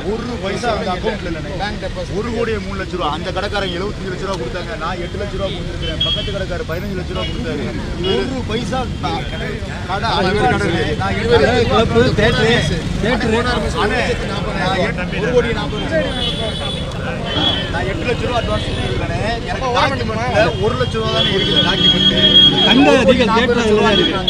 ஒரு பைசா அந்த அக்கௌண்ட்ல இல்லைண்ணே ஒரு கோடியே மூணு லட்ச ரூபா அந்த கடைக்காரன் எழுபத்தஞ்சு லட்ச ரூபா கொடுத்தாங்க நான் எட்டு லட்ச ரூபா கொடுத்துருக்கேன் பக்கத்து கடைக்காரர் பதினஞ்சு லட்ச ரூபா கொடுத்தாரு ஒரு பைசா நான் கடை அடைக்கல. நான் எட்டு லட்ச ரூபா அண்ணே, நான் எட்டு- ஒரு கோடி நாற்பது லட்சம் ரூபா. நான் எட்டு லட்ச ரூபா அட்வான்ஸ் கொடுத்துருக்கேன் எனக்கு டாக்குமெண்ட்ல ஒரு லட்ச ரூபா தானே இருக்குது டாக்குமெண்ட் கண்ட அதிகம் தேட்டர் எழுதா இருக்கு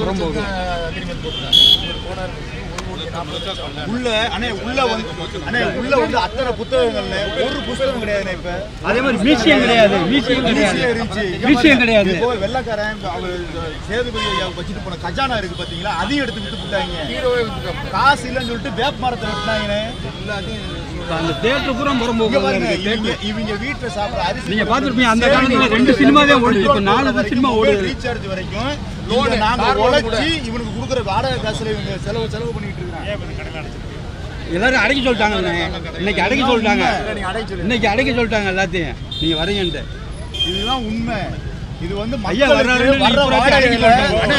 உள்ள அண்ணே உள்ள வந்து அண்ணே உள்ள வந்து அத்தனை புத்தகங்கள்ல ஒரு புத்தகம் கிடையாதுண்ணே இப்ப அதே மாதிரி மியூசியம் கிடையாது மியூசியம் கிடையாது ஈஸியா இருந்துச்சு மியூசியம் கிடையாது இப்போ வெள்ளக்காரன் அவர் சேதுபதி ஐயா வச்சுட்டு போன கஜானா இருக்கு பாத்தீங்களா அதையும் எடுத்து விட்டு விட்டாங்க காசு இல்லைன்னு சொல்லிட்டு வேப்ப மரத்தை வெட்டினாங்கண்ணே அந்த தேட்டர் பூரா இங்க புறம்போக்கு பாருங்க இவங்க இவங்க வீட்டுல சாப்பிடுற அரிசி நீங்க பார்த்திருப்பீங்க, அந்த காலத்துல ரெண்டு சினிமா தான் ஓடுது. இப்ப நாலு சினிமா ஓடுது. ரீசார்ஜ் வரைக்கும் இங்க நாங்க உழைச்சி இவனுக்கு கொடுக்குற வாடகை காசுல இவங்க செலவு செலவு பண்ணிட்டு இருக்காங்க எல்லாரும் அடைக்க சொல்லிட்டாங்க இன்னைக்கு அடைக்க சொல்லிட்டாங்க நீங்க அடைக்க சொல்லு. இன்னைக்கு அடைக்க சொல்லிட்டாங்க எல்லாத்தையும் நீங்க வரீங்கன்ட்டு இதுதான் உண்மை இது வந்து ஐயா மக்களுக்கு வர்றாருன்னு வர்ற நீங்க பூரா வாடகையில அடிக்க சொல்லிட்டாங்க. அண்ணே,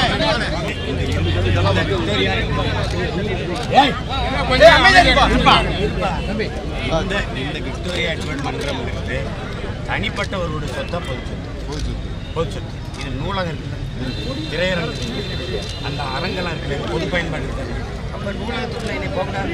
ஏய், அமைதியா இருப்பா. இந்த இந்த விக்டோரியா அட்வர்ட் மன்றம் இருக்குது தனிப்பட்டவர்களுடைய சொத்தை பொது சொத்து பொது சொத்து இது நூலகம் இருக்குது திரையரங்கு இருக்குது அந்த அரங்கெல்லாம் இருக்குது பொது பயன்பாடு இருக்குது அப்போ நூலகத்துக்குள்ள என்னை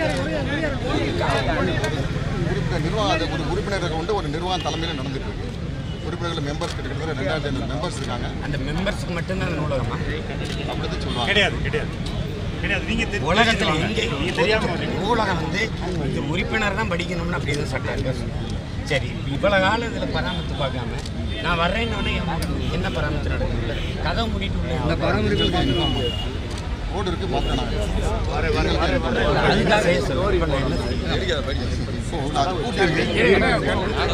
உறுப்பினர் நிர்வாக அது ஒரு உறுப்பினர்கள் கொண்டு ஒரு நிர்வாகம் தலைமையில் நடந்துட்டு இருக்கு உறுப்பினர்கள் மெம்பர்ஸ் கிட்டத்தட்ட ரெண்டாயிரத்தி ஐநூறு மெம்பர்ஸ் இருக்காங்க அந்த மெம்பர்ஸுக்கு மட்டும்தான் அந்த நூலகமா அப்படிதான் சொல்லுவாங்க கிடையாது கிடையாது கிடையாது நீங்க தெரி- உலகத்தில் எங்கே நீங்க தெரியாம வரீங்க. நூலகம் வந்து இந்த உறுப்பினர் தான் படிக்கணும்னு அப்படி எதுவும் சட்டம் இருக்கு சரி இவ்வளோ காலம் இதில் பராமரித்து பார்க்காம நான் வர்றேன்னு என்ன பராமரித்து நடக்குது கதை மூடிட்டு உள்ள ரோடு இருக்கு பார்த்தேன் அதுதான் செய்ய சொல்லுவேன். இப்ப நான் என்ன செய்ய? ஸோ அது கூட்டி இருக்கு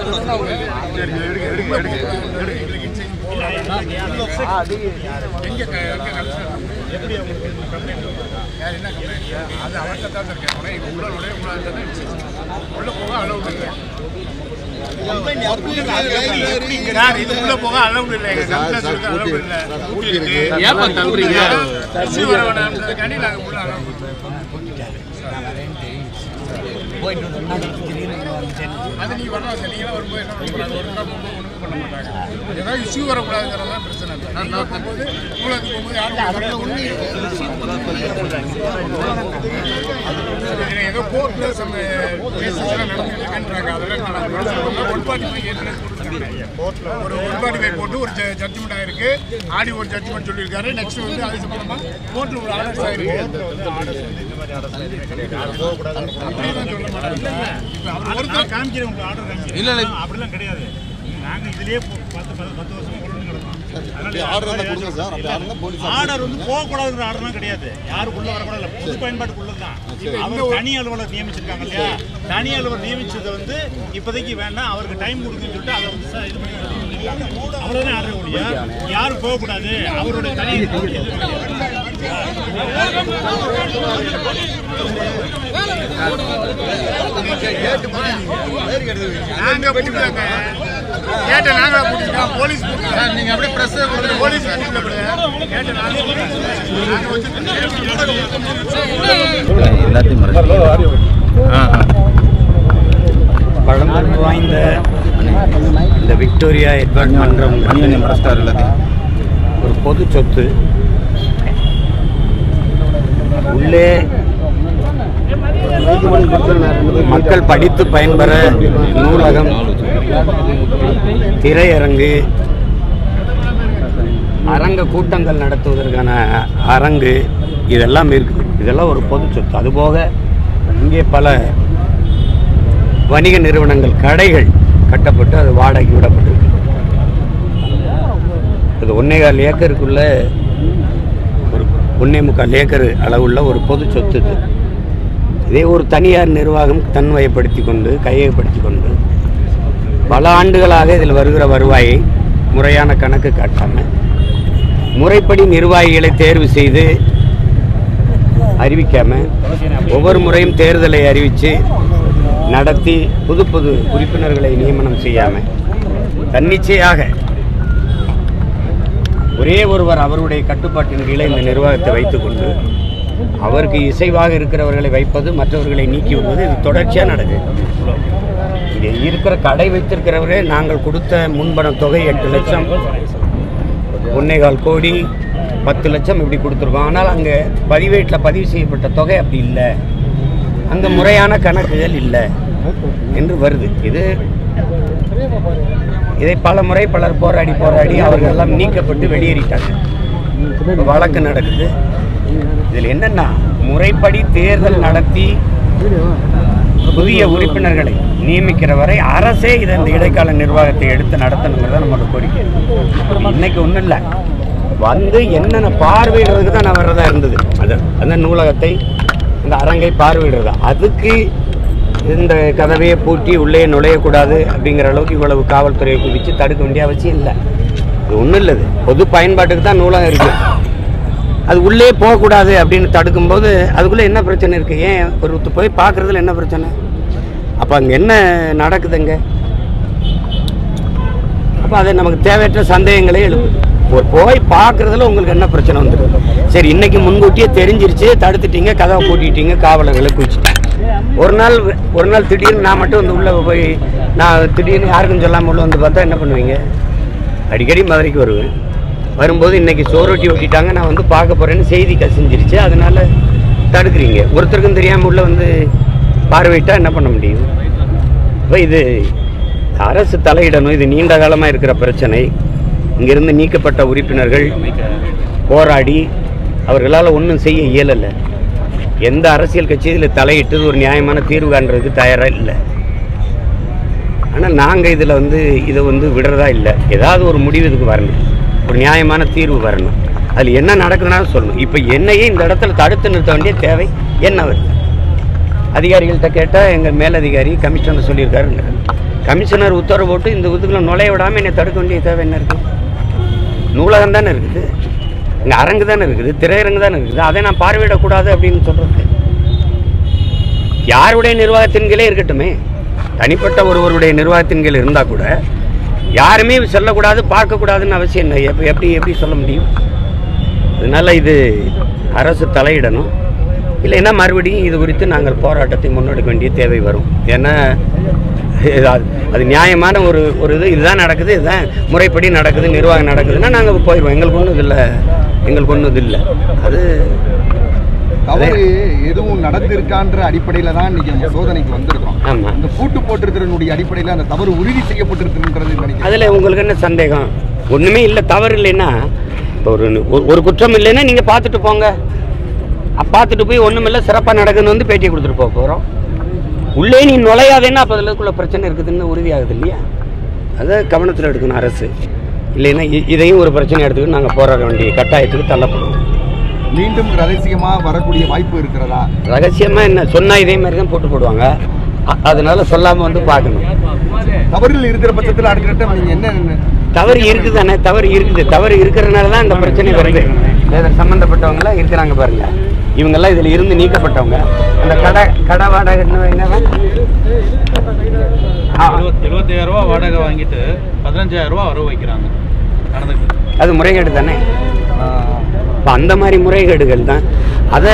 சார் இது உள்ள போக அளவு இல்லை எங்க சார், கம்ப்ளைண்ட் சார், இருக்கு அளவு கூட்டி- இல்லை சார், கூட்டி கூட்டி இருக்கு இருக்கு. ஏப்பா தள்ளுறீங்க தள்ளி வர வேணாம்ன்றதுக்காண்டி நாங்க உள்ள அளவு கூட்டிட்டாரு. நான் வரேன்னு தெரியும். போயிட்டு வந்தோம்னா திடீர்னு இங்க வந்துட்டேன்னு அது நீங்க வரலாம் சார் நீங்க வரும்போது என்ன பண்ணக்கூடாது ஒரு நாள் போகும்போது ஒண்ணுமே பண்ண மாட்டாங்க ஏதாவது இஷ்யூ வரக்கூடாதுங்கிறது தான் பிரச்சனை இல்லை நான் நான் போகும்போது நூலகத்துக்கு போகும்போது யாரும் ஏன்னா ஏதோ கோர்ட்ல சம் கேசஸ் எல்லாம் நடந்துட்டு இருக்காங்க அதெல்லாம் நான் ஒன் பார்ட்டி ஃபைவ் ஏற்கனவே போட்டுருக்காங்க ஒரு ஒன் பார்ட்டி ஃபைவ் போட்டு ஒரு ஜட்ஜ்மெண்ட் ஆயிருக்கு ஆடி ஒரு ஜட்ஜ்மெண்ட் சொல்லியிருக்காரு நெக்ஸ்ட் வந்து அது சம்பந்தமா கோர்ட்ல ஒரு ஆர்டர்ஸ் ஆயிருக்கு அப்படிதான் சொல்ல மாட்டாங்க இப்போ அவர் ஒருத்தர் காமிக்கிறேன் உங்களுக்கு ஆர்டர் காமிக்கிறேன் இல்லை இல்லை அப்படிலாம் கிடையாது நாங்கள் இதுலயே பத்து பத்து பத்து வருஷம் கொண்டு கிடக்கோம் அப்படி ஆர்டர் இருந்தால் கொடுங்க சார் அப்படி ஆர்டர் இருந்தால் போலீஸ் ஆர்டர் வந்து போகக்கூடாதுங்கிற ஆர்டர்லாம் கிடையாது யாருக்குள்ள வரக்கூடாது இல்லை பொது பயன்பாட்டுக்குள்ளது தான் அவர் தனி அலுவலர் நியமிச்சிருக்காங்க இல்லையா தனி அலுவலர் நியமிச்சதை வந்து இப்போதைக்கு வேண்டாம் அவருக்கு டைம் கொடுக்குன்னு சொல்லிட்டு அதை வந்து ச- இது பண்ணி பண்ணிருக்காங்க. அவ்வளவுதான் ஆர்டர் ஒழிய யாரும் போகக்கூடாது அவருடைய தனி இது நாங்க கூப்பிட்டாங்க கேட்ட நாங்க கூப்பிட்டோம் போலீஸ் கூப்பிட்டோம் நீங்க அப்படியே பிரஸ் போலீஸ் கூப்பிடல கேட்ட நாங்க பழம்பெரும் வாய்ந்த இந்த விக்டோரியா எட்வர்ட் மன்றம் ஒரு பொது சொத்து உள்ளே மக்கள் படித்து பயன்பெற நூலகம் திரையரங்கு அரங்க கூட்டங்கள் நடத்துவதற்கான அரங்கு இதெல்லாம் இருக்குது இதெல்லாம் ஒரு பொது சொத்து அதுபோக இங்கே பல வணிக நிறுவனங்கள் கடைகள் கட்டப்பட்டு அது வாடகைக்கு விடப்பட்டிருக்கு இது ஒன்னே கால் ஏக்கருக்குள்ள ஒரு ஒன்னே முக்கால் ஏக்கர் அளவுள்ள ஒரு பொது சொத்து இது இதே ஒரு தனியார் நிர்வாகம் தன்வயப்படுத்தி கொண்டு கையகப்படுத்தி கொண்டு பல ஆண்டுகளாக இதில் வருகிற வருவாயை முறையான கணக்கு காட்டாமல் முறைப்படி நிர்வாகிகளை தேர்வு செய்து அறிவிக்காமல் ஒவ்வொரு முறையும் தேர்தலை அறிவித்து நடத்தி புது புது உறுப்பினர்களை நியமனம் செய்யாமல் தன்னிச்சையாக ஒரே ஒருவர் அவருடைய கட்டுப்பாட்டின் கீழே இந்த நிர்வாகத்தை வைத்துக்கொண்டு அவருக்கு இசைவாக இருக்கிறவர்களை வைப்பது மற்றவர்களை நீக்கி விடுவது இது தொடர்ச்சியாக நடக்குது இங்கே இருக்கிற கடை வைத்திருக்கிறவரே நாங்கள் கொடுத்த முன்பணம் தொகை எட்டு லட்சம் ஒன்னேகால் கோடி பத்து லட்சம் இப்படி கொடுத்துருக்கோம் ஆனால் அங்கே பதிவேட்டில் பதிவு செய்யப்பட்ட தொகை அப்படி இல்லை அங்கே முறையான கணக்குகள் இல்லை என்று வருது இது இதை பல முறை பலர் போராடி போராடி அவர்கள் எல்லாம் நீக்கப்பட்டு வெளியேறிட்டாங்க இப்ப வழக்கு நடக்குது இதில் என்னன்னா முறைப்படி தேர்தல் நடத்தி புதிய உறுப்பினர்களை நியமிக்கிற வரை அரசே இதை இந்த இடைக்கால நிர்வாகத்தை எடுத்து நடத்தணுங்கிறத நம்மளோட கோரிக்கை இன்னைக்கு ஒன்றும் இல்லை வந்து என்னென்ன பார்வையிடுறதுக்கு தான் நான் வர்றதா இருந்தது அது அந்த நூலகத்தை இந்த அரங்கை பார்வையிடுறதா அதுக்கு இந்த கதவையை பூட்டி உள்ளே நுழையக்கூடாது அப்படிங்கிற அளவுக்கு இவ்வளவு காவல்துறையை குவிச்சு தடுக்க வேண்டிய அவசியம் இல்லை இது ஒன்றும் இல்லை இது. பொது பயன்பாட்டுக்கு தான் நூலகம் இருக்குது அது உள்ளே போகக்கூடாது அப்படின்னு தடுக்கும்போது அதுக்குள்ளே என்ன பிரச்சனை இருக்குது ஏன் ஒரு போய் பார்க்குறதுல என்ன பிரச்சனை அப்போ அங்கே என்ன நடக்குதுங்க அப்போ அது நமக்கு தேவையற்ற சந்தேகங்களே எழுப்புது ஒரு போய் பார்க்குறதுல உங்களுக்கு என்ன பிரச்சனை வந்துடுது சரி இன்னைக்கு முன்கூட்டியே தெரிஞ்சிருச்சு தடுத்துட்டீங்க கதவை பூட்டிட்டீங்க காவலர்களை குளிச்சுட்டீங்க ஒரு நாள் ஒரு நாள் திடீர்னு நான் மட்டும் வந்து உள்ளே போய் நான் திடீர்னு யாருக்கும் சொல்லாமல் உள்ள வந்து பார்த்தா என்ன பண்ணுவீங்க அடிக்கடி மதுரைக்கு வருவேன் வரும்போது இன்னைக்கு சோரொட்டி ஒட்டிட்டாங்க நான் வந்து பார்க்க போகிறேன்னு செய்தி கசிஞ்சிருச்சு அதனால தடுக்கிறீங்க ஒருத்தருக்கும் தெரியாமல் உள்ள வந்து பார்வையிட்டா என்ன பண்ண முடியும் இப்போ இது அரசு தலையிடணும் இது நீண்ட காலமாக இருக்கிற பிரச்சனை இங்கிருந்து நீக்கப்பட்ட உறுப்பினர்கள் போராடி அவர்களால் ஒன்றும் செய்ய இயலலை எந்த அரசியல் கட்சி இதில் தலையிட்டு ஒரு நியாயமான தீர்வு காண்றதுக்கு தயாராக இல்லை ஆனால் நாங்கள் இதில் வந்து இதை வந்து விடுறதா இல்லை ஏதாவது ஒரு முடிவு இதுக்கு வரணும் ஒரு நியாயமான தீர்வு வரணும் அதில் என்ன நடக்குதுனாலும் சொல்லணும் இப்போ என்னையே இந்த இடத்துல தடுத்து நிறுத்த வேண்டிய தேவை என்ன வருது அதிகாரிகள்கிட்ட கேட்டால் எங்கள் மேலதிகாரி கமிஷனர் சொல்லியிருக்காருங்க கமிஷனர் உத்தரவு போட்டு இந்த இதுக்குள்ள நுழைய விடாமல் என்னை தடுக்க வேண்டிய தேவை என்ன இருக்குது நூலகம் தானே இருக்குது இங்கே அரங்கு தானே இருக்குது திரையரங்கு தானே இருக்குது அதை நான் பார்வையிடக்கூடாது அப்படின்னு சொல்கிறது யாருடைய நிர்வாகத்தின் கீழே இருக்கட்டுமே தனிப்பட்ட ஒருவருடைய நிர்வாகத்தின் கீழ் இருந்தால் கூட யாருமே செல்லக்கூடாது பார்க்கக்கூடாதுன்னு அவசியம் இல்லை எப்ப எப்படி எப்படி சொல்ல முடியும் அதனால இது அரசு தலையிடணும் இல்லைன்னா மறுபடியும் இது குறித்து நாங்கள் போராட்டத்தை முன்னெடுக்க வேண்டிய தேவை வரும் ஏன்னா இது அது- அது நியாயமான ஒரு ஒரு இது இதுதான் நடக்குது இதுதான் முறைப்படி நடக்குது நிர்வாகம் நடக்குதுன்னா நாங்கள் போயிடுவோம் எங்களுக்கு ஒன்றும் இது இல்லை எங்களுக்கு ஒன்றும் இது இல்லை அது தவறு எதுவும் நடந்திருக்கான்ற அடிப்படையில தான் இன்னைக்கு நம்ம சோதனைக்கு வந்திருக்கோம் ஆமாம் அந்த பூட்டு போட்டிருக்கிறனுடைய அடிப்படையில அந்த தவறு உறுதி செய்யப்பட்டிருக்கிறது நினைக்கிறேன் அதில் உங்களுக்கு என்ன சந்தேகம் ஒன்றுமே இல்லை தவறு இல்லைன்னா இப்போ ஒரு ஒரு- ஒரு குற்றம் இல்லைன்னா நீங்கள் பார்த்துட்டு போங்க அப்ப பார்த்துட்டு போய் ஒன்றுமில்லை சிறப்பாக நடக்குதுன்னு வந்து பேட்டியை கொடுத்துட்டு போக போகிறோம் உள்ளே நீ நுழையாதேன்னா அப்போ அதுக்குள்ள பிரச்சனை இருக்குதுன்னு உறுதியாகுது இல்லையா அதை கவனத்தில் எடுக்கணும் அரசு இல்லைன்னா இ- இதையும் ஒரு பிரச்சனை எடுத்துக்கிட்டு நாங்கள் போராட வேண்டிய கட்டாயத்துக்கு தள்ளப்படுவோம் மீண்டும் ரகசியமா வரக்கூடிய வாய்ப்பு இருக்கிறதா ரகசியமாக என்ன சொன்னால் இதே மாதிரி தான் போட்டு போடுவாங்க அ- அதனால சொல்லாமல் வந்து பார்க்கணும் தவறில் இருக்கிற பட்சத்தில் அடுத்த கட்டம் நீங்க என்ன தவறு இருக்குது தானே தவறு இருக்குது தவறு இருக்கிறனால தான் இந்த பிரச்சனை வருது இதில் சம்மந்தப்பட்டவங்களாம் இருக்கிறாங்க பாருங்க இவங்கெல்லாம் இதில் இருந்து நீக்கப்பட்டவங்க அந்த கடை கடை வாடகை என்னவா எழுபத்தாயிரம் ரூபா வாடகை வாங்கிட்டு பதினஞ்சாயிரம் ரூபா வரவு வைக்கிறாங்க நடந்துக்கிட்டு அது முறைகேடு தானே இப்போ அந்த மாதிரி முறைகேடுகள் தான் அதை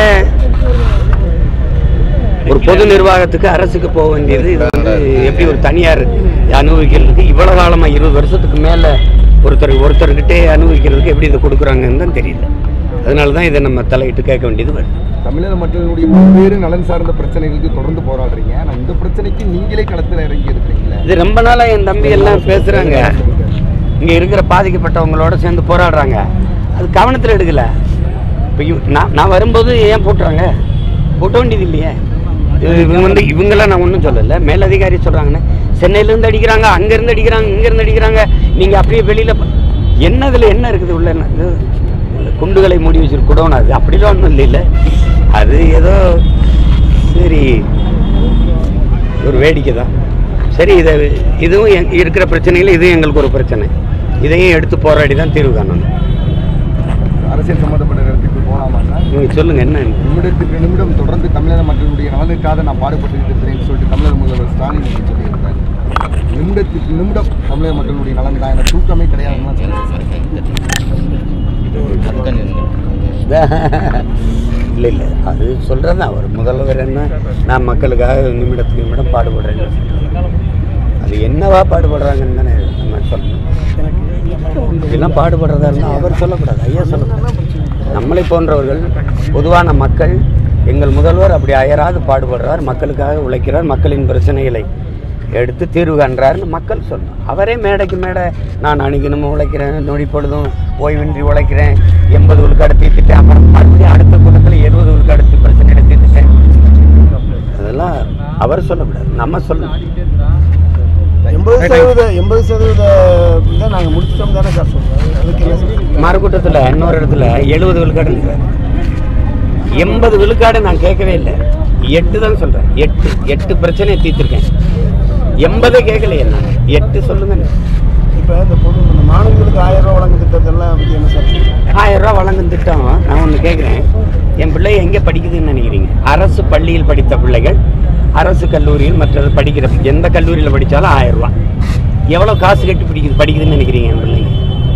ஒரு பொது நிர்வாகத்துக்கு அரசுக்கு போக வேண்டியது இது வந்து எப்படி ஒரு தனியார் அனுபவிக்கிறதுக்கு இவ்வளவு காலமா இருபது வருஷத்துக்கு மேல ஒருத்தர் ஒருத்தர்கிட்டே அனுபவிக்கிறதுக்கு எப்படி இதை கொடுக்குறாங்கன்னு தான் தெரியல அதனால தான் இதை நம்ம தலையிட்டு கேட்க வேண்டியது வருது தமிழக மக்களினுடைய பல்வேறு நலன் சார்ந்த பிரச்சனைகளுக்கு தொடர்ந்து போராடுறீங்க ஆனா இந்த பிரச்சனைக்கு நீங்களே களத்தில் இறங்கி இருக்கிறீங்களே இது ரொம்ப நாளா என் தம்பி எல்லாம் பேசுறாங்க இங்க இருக்கிற பாதிக்கப்பட்டவங்களோட சேர்ந்து போராடுறாங்க அது கவனத்தில் எடுக்கல இப்போ நான் நான் வரும்போது ஏன் போட்டுறாங்க போட்ட வேண்டியது இல்லையே இது இவங்க வந்து இவங்கெல்லாம் நான் ஒன்றும் சொல்லலை மேலதிகாரி சொல்கிறாங்கன்னு சென்னையிலேருந்து அடிக்கிறாங்க அங்கேருந்து அடிக்கிறாங்க இங்கேருந்து அடிக்கிறாங்க நீங்கள் அப்படியே வெளியில் என்ன இதில் என்ன இருக்குது உள்ள என்ன இது குண்டுகளை மூடி வச்சிருக்க குடோனா அது அப்படிலாம் ஒன்றும் இல்லைல்ல அது ஏதோ சரி ஒரு வேடிக்கை தான் சரி இதை இதுவும் எங் இருக்கிற பிரச்சனைகள் இதுவும் எங்களுக்கு ஒரு பிரச்சனை இதையும் எடுத்து போராடி தான் தீர்வு காணணும் அரசியல் சம்பந்தப்பட்ட இடத்துக்கு போனாமான்னா நீங்கள் சொல்லுங்கள் என்ன நிமிடத்துக்கு நிமிடம் தொடர்ந்து தமிழக மக்களுடைய நலனுக்காக நான் பாடுபட்டு இருக்கிறேன்னு சொல்லிட்டு தமிழக முதல்வர் ஸ்டாலின் இன்னைக்கு சொல்லியிருக்காரு நிமிடத்துக்கு நிமிடம் தமிழக மக்களுடைய நலன் தான் எனக்கு தூக்கமே கிடையாதுன்னு தான் சொல்லியிருக்காரு. இல்லை இல்லை அது சொல்கிறது தான் அவர் முதல்வர் என்ன நான் மக்களுக்காக நிமிடத்துக்கு நிமிடம் பாடுபடுறேன்னு சொல்றாரு. அது என்னவா பாடுபடுறாங்கன்னு தானே நம்ம சொல்லணும் இதெல்லாம் பாடுபடுறதா இருந்தால் அவர் சொல்லக்கூடாது ஐயா சொல்லக்கூடாது நம்மளை போன்றவர்கள் பொதுவான மக்கள் எங்கள் முதல்வர் அப்படி அயராது பாடுபடுறார் மக்களுக்காக உழைக்கிறார் மக்களின் பிரச்சனைகளை எடுத்து தீர்வு காண்றாருன்னு மக்கள் சொல்லணும் அவரே மேடைக்கு மேடை நான் அணுகினும் உழைக்கிறேன் நொடி பொழுதும் ஓய்வின்றி உழைக்கிறேன் எண்பது விழுக்காடு தீர்த்துட்டேன் அப்புறம் மறுபடியும் அடுத்த கூட்டத்தில் எழுபது விழுக்காடு பிரச்சனைகளை தீர்த்துட்டேன் அதெல்லாம் அவர் சொல்லக்கூடாது நம்ம சொல்லணும் எண்பது சதவீத எண்பது சதவீத இதை நாங்கள் முடிச்சிட்டோம் தானே சார் சொல்கிறோம் அதுக்கு என்ன சார் மறுக்கூட்டத்தில் இன்னொரு இடத்துல எழுபது விழுக்காடு எண்பது விழுக்காடு நான் கேட்கவே இல்லை எட்டு தான் சொல்கிறேன் எட்டு எட்டு பிரச்சனையை தீர்த்திருக்கேன் எண்பதே கேட்கலையே நான் எட்டு சொல்லுங்க இப்போ இந்த பொது இந்த மாணவர்களுக்கு ஆயிரம் ரூபா வழங்கும் திட்டத்தெல்லாம் பற்றி என்ன சார் ஆயிரம் ரூபா வழங்கும் திட்டம் நான் ஒன்று கேட்குறேன் என் பிள்ளை எங்கே படிக்குதுன்னு நினைக்கிறீங்க அரசு பள்ளியில் படித்த பிள்ளைகள் அரசு கல்லூரியில் மற்றது படிக்கிற எந்த கல்லூரியில் படித்தாலும் ஆயிரம் ரூபா எவ்வளோ காசு கட்டி படிக்குது படிக்குதுன்னு நினைக்கிறீங்க என் பிள்ளைங்க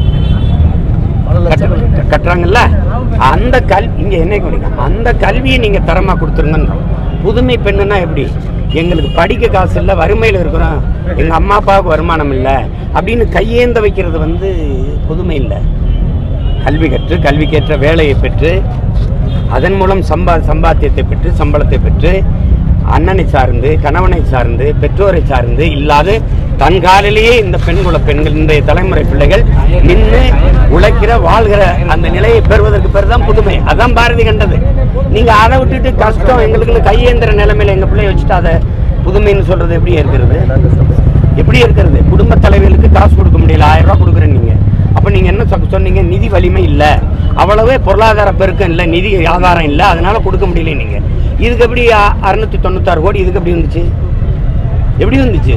கட்ட- கட்டுறாங்கல்ல அந்த கல் இங்க என்ன கவனிங்க அந்த கல்வியை நீங்க தரமா கொடுத்துருங்கன்னு புதுமை பெண்ணுன்னா எப்படி எங்களுக்கு படிக்க காசு இல்லை வறுமையில் இருக்கிறோம் எங்க அம்மா அப்பாவுக்கு வருமானம் இல்லை அப்படின்னு கையேந்த வைக்கிறது வந்து புதுமை இல்லை கல்வி கற்று கல்விக்கேற்ற வேலையை பெற்று அதன் மூலம் சம்பா சம்பாத்தியத்தை பெற்று சம்பளத்தை பெற்று அண்ணனை சார்ந்து கணவனை சார்ந்து பெற்றோரை சார்ந்து இல்லாது தன் காலிலேயே இந்த பெண்குல பெண்கள் இன்றைய தலைமுறை பிள்ளைகள் நின்று உழைக்கிற வாழ்கிற அந்த நிலையை பெறுவதற்கு பேர் தான் புதுமை அதான் பாரதி கண்டது நீங்க அதை விட்டுட்டு கஷ்டம் எங்களுக்கு கையேந்திர நிலைமையில எங்க பிள்ளைய வச்சுட்டு அதை புதுமைன்னு சொல்றது எப்படி இருக்கிறது எப்படி இருக்கிறது குடும்ப தலைவிகளுக்கு காசு கொடுக்க முடியல ஆயிரம் ரூபாய் கொடுக்குறேன் நீங்க அப்ப நீங்க என்ன சொ- சொன்னீங்க நிதி வலிமை இல்ல அவ்வளவே பொருளாதார பெருக்கம் இல்ல நிதி ஆதாரம் இல்ல அதனால கொடுக்க முடியல நீங்க இதுக்கு எப்படி அ- அறுநூத்தி தொண்ணூத்தாறு கோடி இதுக்கு எப்படி வந்துச்சு எப்படி வந்துச்சு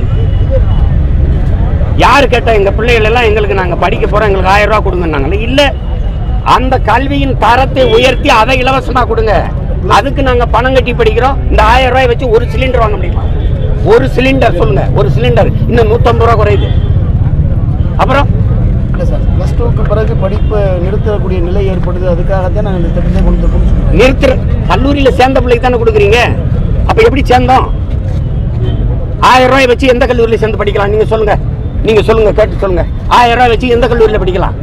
யாரு கேட்டா எங்க பிள்ளைகள் எல்லாம் எங்களுக்கு நாங்க படிக்க போறோம் எங்களுக்கு ஆயிரம் ரூபாய் கொடுங்கன்னாங்களே இல்ல அந்த கல்வியின் தரத்தை உயர்த்தி அதை இலவசமா கொடுங்க அதுக்கு நாங்க பணம் கட்டி படிக்கிறோம் இந்த ஆயிரம் ரூபாய் வச்சு ஒரு சிலிண்டர் வாங்க முடியுமா ஒரு சிலிண்டர் சொல்லுங்க ஒரு சிலிண்டர் இன்னும் நூத்தம்பது ரூபா குறையுது அப்புறம் இல்லை சார் ப்ளஸ் டூக்கு பிறகு படிப்பு நிறுத்தக்கூடிய நிலை ஏற்படுது அதுக்காகத்தான் நாங்கள் இந்த திட்டத்தை கொண்டு இருக்கோம்னு சொல்லுவோம் நிறுத்துற கல்லூரியில சேர்ந்த பிள்ளைக்கு தானே கொடுக்குறீங்க அப்ப எப்படி சேர்ந்தோம் ஆயிரம் ரூபாய் வச்சு எந்த கல்லூரியில சேர்ந்து படிக்கலாம் நீங்க சொல்லுங்க நீங்க சொல்லுங்க கேட்டு சொல்லுங்க ஆயிரம் ரூபாய் வச்சு எந்த கல்லூரியில படிக்கலாம்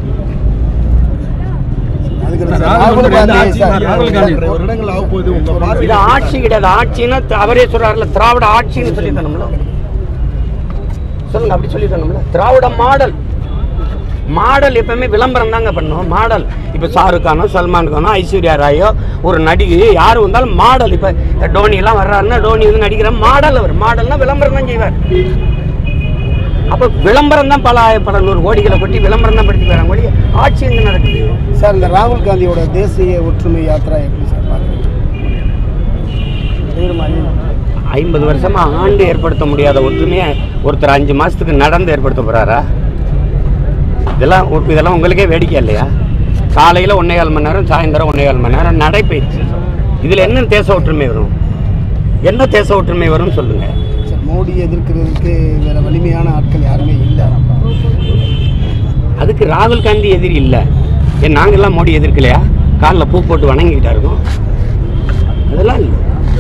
அதுக்கு என்ன சார், சார் ராகுல் ராகுல் காந்தி காந்தி ஆட்சி, சார் ராகுல் காந்தி ஒரு இடங்கள் ஆக போகுது உங்க பார்வை இது ஆட்சி கிடையாது ஆட்சின்னா த- அவரே சொல்றாருல திராவிட ஆட்சின்னு சொல்லி தரணும்ல சொல்லுங்க அப்படி சொல்லி தரணும்ல திராவிட மாடல் மாடல் எப்பவுமே விளம்பரம் தாங்க பண்ணும் மாடல் இப்போ ஷாருக் கானோ சல்மான் கானோ ஐஸ்வர்யா ராயோ ஒரு நடிகை யார் வந்தாலும் மாடல் இப்போ டோனி எல்லாம் வர்றாருன்னா டோனி வந்து நடிக்கிற மாடல் அவர் மாடல்னா விளம்பரம் தான் செய்வார் அப்போ விளம்பரம் தான் பல ஆயிரம் பல நூறு கோடிகளை கொட்டி விளம்பரம் தான் படுத்தி வராங்க ஒழிய ஆட்சி எங்க நடக்குது சார் இந்த ராகுல் காந்தியோட தேசிய ஒற்றுமை யாத்திரா எப்படி சார் பார்க்குறீங்க ஐம்பது வருஷமா ஆண்டு ஏற்படுத்த முடியாத ஒற்றுமையை ஒருத்தர் அஞ்சு மாசத்துக்கு நடந்து ஏற்படுத்த போறாரா இதெல்லாம் உ- இதெல்லாம் உங்களுக்கே வேடிக்கை இல்லையா காலையில் ஒன்னே கால் மணி நேரம் சாயந்தரம் ஒன்னே கால் மணி நேரம் நடைபயிற்சி இதில் என்ன தேச ஒற்றுமை வரும் என்ன தேச ஒற்றுமை வரும்னு சொல்லுங்க சார் மோடி எதிர்க்கிறதுக்கு வேற வலிமையான ஆட்கள் யாருமே இல்லை அதுக்கு ராகுல் காந்தி எதிரி இல்லை ஏன் நாங்கெல்லாம் மோடி எதிர்க்கலையா காலில் பூ போட்டு வணங்கிக்கிட்டா இருக்கோம் அதெல்லாம் இல்லை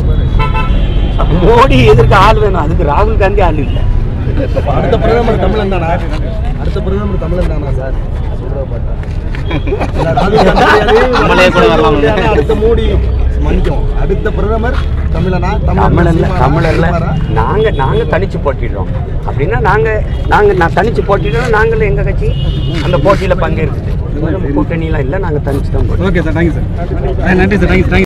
மோடி எதிர்க்க ஆள் வேணும் அதுக்கு ராகுல் காந்தி ஆள் இல்லை அடுத்த பிரதமர் தமிழன் தானா அடுத்த பிரதமர் தமிழன் தானா சார் சொல்றத பார்த்தா இல்ல, ராகுல் காந்தி அதே நம்மளே கூட வரலாம். ஆனா அடுத்த மோடி மன்னிக்கும் அடுத்த பிரதமர் தமிழனா தமிழ் இல்ல சீமானா? தமிழ் இல்ல சீமானா? நாங்க நாங்க தனிச்சு போட்டிடுறோம் அப்படின்னா நாங்க நாங்க நான் தனிச்சு போட்டிடுறோம் நாங்களும் எங்க கட்சி அந்த போட்டியில பங்கேற்குது கூட்டணிலாம் இல்லை நாங்க தனிச்சு தான் போட்டிடுறோம் ஓகே சார் தேங்க்யூ சார் நன்றி சார் தேங்க்யூ தேங்க்யூ